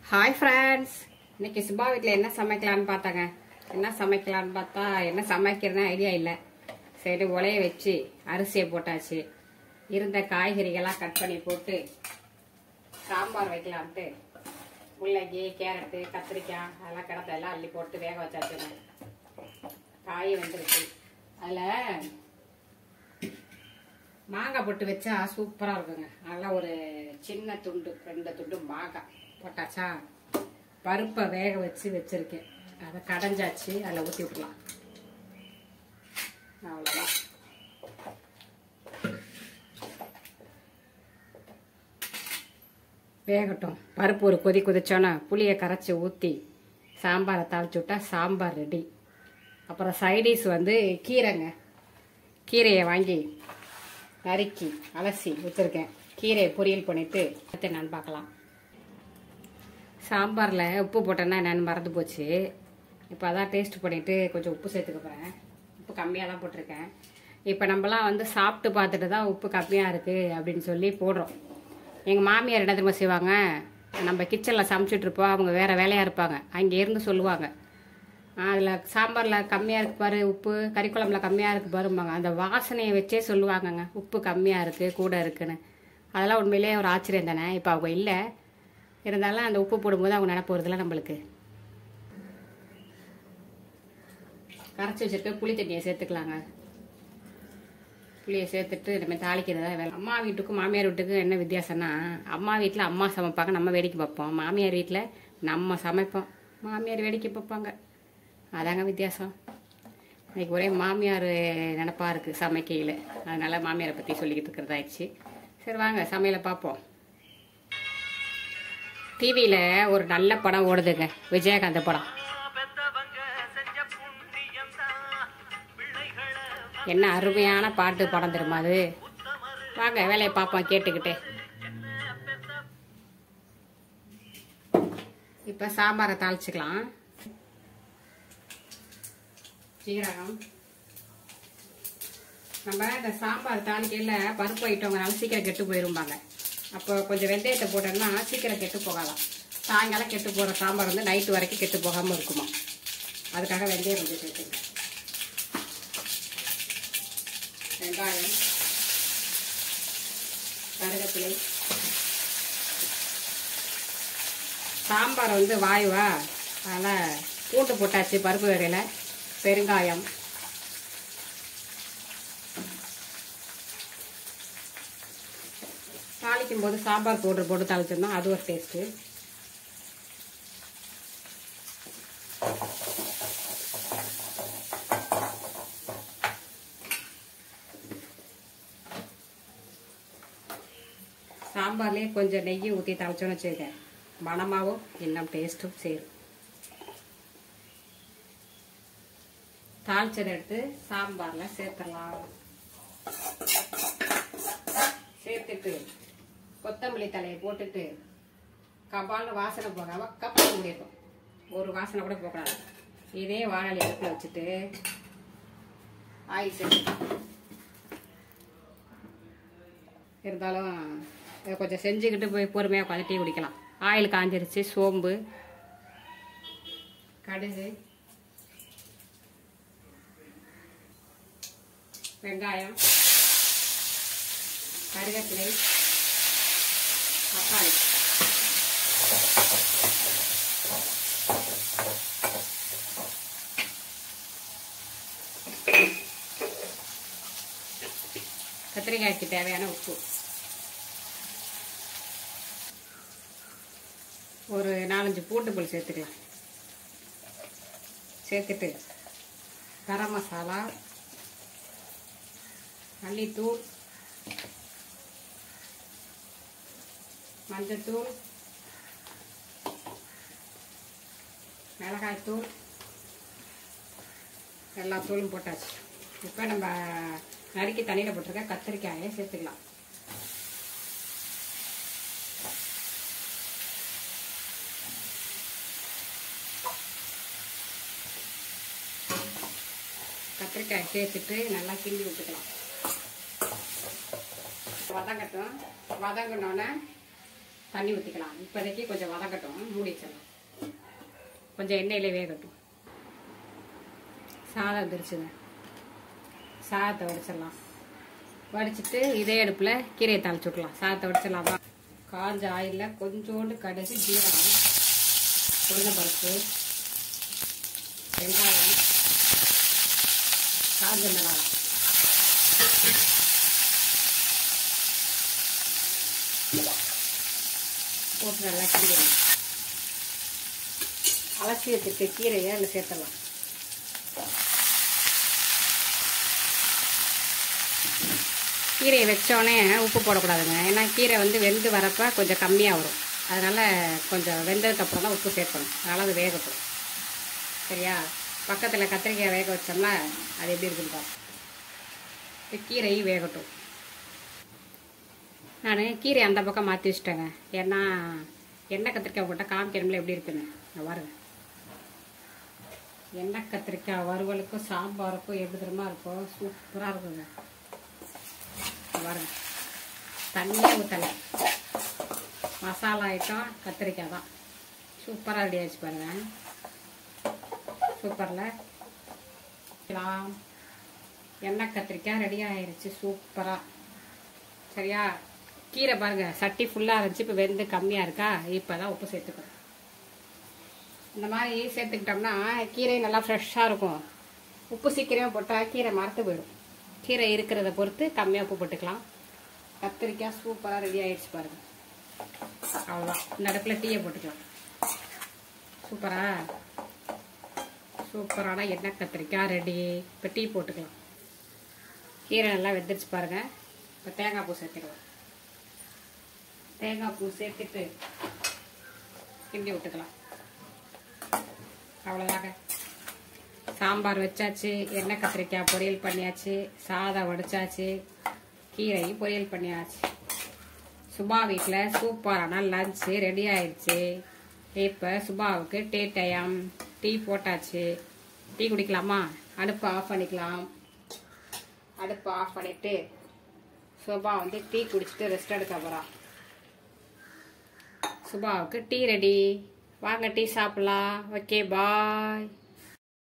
hi friends இன்னைக்கு சுபா வீட்டில் என்ன சமைக்கலான்னு பார்த்தாங்க என்ன சமைக்கலான்னு பார்த்தா என்ன சமைக்கிறதுன்னு ஐடியா இல்லை சரி உலைய வச்சு அரிசியை போட்டாச்சு இருந்த காய்கறிகள்லாம் கட் பண்ணி போட்டு சாம்பார் வைக்கலான்ட்டு முள்ளங்கி கேரட்டு கத்திரிக்காய் அதெல்லாம் கிடத்த எல்லாம் அள்ளி போட்டு வேக வச்சாச்சுங்க காய் வந்துருச்சு அதில் மாங்காய் போட்டு வச்சா சூப்பராக இருக்குங்க நல்லா ஒரு சின்ன துண்டு ரெண்டு துண்டு மாங்காய் போட்டாச்சா பருப்பை வேக வச்சு வச்சிருக்கேன் அதை கடைஞ்சாச்சு அதில் ஊற்றி விடலாம் அவ்வளோதான் வேகட்டும் பருப்பு ஒரு கொதி கொதிச்சோன்னா புளியை கரைச்சி ஊற்றி சாம்பாரை தாளிச்சு விட்டா சாம்பார் ரெடி அப்புறம் சைடிஷ் வந்து கீரைங்க கீரையை வாங்கி நறுக்கி அலசி வச்சுருக்கேன் கீரையை பொரியல் பண்ணிவிட்டு அடுத்து நான் பார்க்கலாம் சாம்பாரில் உப்பு போட்டேன்னா என்னென்னு மறந்து போச்சு இப்போ அதான் டேஸ்ட் பண்ணிவிட்டு கொஞ்சம் உப்பு சேர்த்துக்க போகிறேன் உப்பு கம்மியாக தான் போட்டிருக்கேன் இப்போ நம்மலாம் வந்து சாப்பிட்டு பார்த்துட்டு தான் உப்பு கம்மியாக இருக்குது அப்படின்னு சொல்லி போடுறோம் எங்கள் மாமியார் என்ன திரும்ப செய்வாங்க நம்ம கிச்சனில் சமைச்சிட்டு இருப்போம் அவங்க வேறு வேலையாக இருப்பாங்க அங்கே இருந்து சொல்லுவாங்க அதில் சாம்பாரில் கம்மியாக இருக்கு பாரு உப்பு கறி குழம்புல கம்மியாக இருக்கு பாரும்பாங்க அந்த வாசனையை வச்சே சொல்லுவாங்கங்க உப்பு கம்மியாக இருக்குது கூட இருக்குன்னு அதெல்லாம் உண்மையிலேயே ஒரு ஆச்சரியம் தானே இப்போ அவங்க இல்லை இருந்தாலும் அந்த உப்பு போடும்போது அவங்க நினப்பு வருதுல நம்மளுக்கு கரைச்சி வச்சிருக்க புளி தண்ணியை சேர்த்துக்கலாங்க புளியை சேர்த்துட்டு நம்ம தாளிக்கிறதா வேலை அம்மா வீட்டுக்கும் மாமியார் வீட்டுக்கும் என்ன வித்தியாசம்னா அம்மா வீட்டில் அம்மா சமைப்பாங்க நம்ம வேடிக்கை பார்ப்போம் மாமியார் வீட்டில் நம்ம சமைப்போம் மாமியார் வேடிக்கை பார்ப்பாங்க அதாங்க வித்தியாசம் இன்னைக்கு ஒரே மாமியார் நினப்பா இருக்குது சமைக்கையில் அதனால மாமியாரை பற்றி சொல்லிக்கிட்டு இருக்கிறதாயிடுச்சு சரி வாங்க சமையலை பார்ப்போம் டிவியில் ஒரு நல்ல படம் ஓடுதுங்க விஜயகாந்த் படம் என்ன அருமையான பாட்டு படம் தெரியுமா அது வாங்க வேலையை பார்ப்போம் கேட்டுக்கிட்டே இப்போ சாம்பாரை தாளிச்சுக்கலாம் சீரகம் நம்ம இந்த சாம்பார் தாளிக்கையில் பருப்பு ஐட்டவங்கனால சீக்கிரம் கெட்டு போயிரும்பாங்க அப்போ கொஞ்சம் வெந்தயத்தை போட்டோம்னா சீக்கிரம் கெட்டு போகலாம் சாயங்காலம் கெட்டு போகிற சாம்பார் வந்து நைட்டு வரைக்கும் கெட்டு போகாமல் இருக்குமா அதுக்காக வெந்தயம் கொஞ்சம் சேர்த்துங்க வெங்காயம் கருவேப்பிலை சாம்பார் வந்து வாயுவா அதனால் பூண்டு போட்டாச்சு பருப்பு வகையில் பெருங்காயம் தாளிக்கும் போது சாம்பார் பவுடர் போட்டு தாளிச்சோம்னா அது ஒரு டேஸ்ட்டு சாம்பார்லேயே கொஞ்சம் நெய்யை ஊற்றி தாளிச்சோன்னு வச்சுருக்க மணமாகவும் இன்னும் டேஸ்ட்டும் சேரும் தாளிச்சதை எடுத்து சாம்பாரில் சேர்த்துடலாம் சேர்த்துட்டு கொத்தமல்லி தலையை போட்டுட்டு கபால்னு வாசனை போகாம கப்பு முடியும் ஒரு வாசனை கூட போகக்கூடாது இதே வாழை அடுப்பில் வச்சுட்டு ஆயில் சேர்த்து இருந்தாலும் இதை கொஞ்சம் செஞ்சுக்கிட்டு போய் பொறுமையாக உட்காந்து டீ குடிக்கலாம் ஆயில் காஞ்சிருச்சு சோம்பு கடுகு வெங்காயம் கருவேப்பிலை தக்காளி கத்திரிக்காய்க்கு தேவையான உப்பு ஒரு நாலஞ்சு பூண்டு பல் சேர்த்துக்கலாம் சேர்த்துட்டு கரம் மசாலா மல்லித்தூள் மஞ்சத்தூள் மிளகாய்த்தூள் எல்லா தூளும் போட்டாச்சு இப்போ நம்ம நறுக்கி தண்ணியில் போட்டிருக்க கத்திரிக்காயை சேர்த்துக்கலாம் கத்திரிக்காய் சேர்த்துட்டு நல்லா கிண்டி விட்டுக்கலாம் வதங்கட்டும் வதங்கினோன்னே தண்ணி ஊற்றிக்கலாம் இப்போதைக்கு கொஞ்சம் வதக்கட்டும் மூடி வச்சிடலாம் கொஞ்சம் எண்ணெயிலே வேகட்டும் சாதம் திரிச்சுங்க சாதத்தை வடிச்சிடலாம் வடிச்சிட்டு இதே அடுப்பில் கீரையை தாளிச்சு விட்லாம் சாதத்தை வடிச்சிடலாமா காஞ்ச ஆயிலில் கொஞ்சோண்டு கடுகு ஜீரகம் உளுந்தம்பருப்பு வெங்காயம் காஞ்ச மிளகாய் போட்டு நல்லா கிண்டிடலாம் அலசி வச்சிருக்க கீரையை அதில் சேர்த்துடலாம் கீரையை வச்சோடனே உப்பு போடக்கூடாதுங்க ஏன்னா கீரை வந்து வெந்து வரப்ப கொஞ்சம் கம்மியாக வரும் அதனால் கொஞ்சம் வெந்ததுக்கப்புறம் தான் உப்பு சேர்க்கணும் அதனால் அது வேகப்படும் சரியா பக்கத்தில் கத்திரிக்காய் வேக வச்சோம்னா அது எப்படி இருக்குன்னு பாரு இப்போ கீரையும் வேகட்டும் நான் கீரை அந்த பக்கம் மாற்றி வச்சிட்டேங்க ஏன்னா எண்ணெய் கத்திரிக்காய் போட்டால் காமிக்கணும்ல எப்படி இருக்குன்னு இங்க பாருங்க எண்ணெய் கத்திரிக்காய் வறுவலுக்கும் சாம்பாருக்கும் எப்படி தெரியுமா இருக்கும் சூப்பராக இருக்குங்க இங்க பாருங்க தண்ணியே ஊற்றலை மசாலா ஐட்டம் கத்திரிக்காய் தான் சூப்பராக ரெடி ஆயிடுச்சு பாருங்க சூப்பரில் எண்ணெய் கத்திரிக்காய் ரெடி ஆயிருச்சு சூப்பராக சரியா கீரை பாருங்க சட்டி ஃபுல்லாக இருந்துச்சு இப்போ வெந்து கம்மியாக இருக்கா இப்போ தான் உப்பு சேர்த்துக்கணும் இந்த மாதிரி சேர்த்துக்கிட்டோம்னா கீரை நல்லா ஃப்ரெஷ்ஷாக இருக்கும் உப்பு சீக்கிரமே போட்டால் கீரை மரத்து போயிடும் கீரை இருக்கிறத பொறுத்து கம்மியாக உப்பு போட்டுக்கலாம் கத்திரிக்காய் சூப்பராக ரெடி ஆயிடுச்சு பாருங்க அவ்வளோதான் இந்த அடுப்பில் டீயை போட்டுக்கலாம் சூப்பரா சூப்பரான எண்ணெய் கத்திரிக்காய் ரெடி இப்போ டீ போட்டுக்கலாம் கீரை நல்லா வெந்துருச்சு பாருங்க இப்போ தேங்காய் பூ சேர்த்துக்கலாம் தேங்காய் பூ சேர்த்துட்டு கிண்டி விட்டுக்கலாம் அவ்வளோதாங்க சாம்பார் வச்சாச்சு எண்ணெய் கத்திரிக்காய் பொரியல் பண்ணியாச்சு சாதம் வடிச்சாச்சு கீரையும் பொரியல் பண்ணியாச்சு சுபா வீட்டில் சூப்பரான லஞ்சு ரெடி ஆயிடுச்சு இப்போ சுபாவுக்கு டீ டைம் டீ போட்டாச்சு டீ குடிக்கலாமா அடுப்பை ஆஃப் பண்ணிக்கலாம் அடுப்பை ஆஃப் பண்ணிட்டு சுபா வந்து டீ குடிச்சிட்டு ரெஸ்ட் எடுக்க போகிறான் சுபாவுக்கு டீ ரெடி வாங்க டீ சாப்பிடலாம் ஓகே பாய்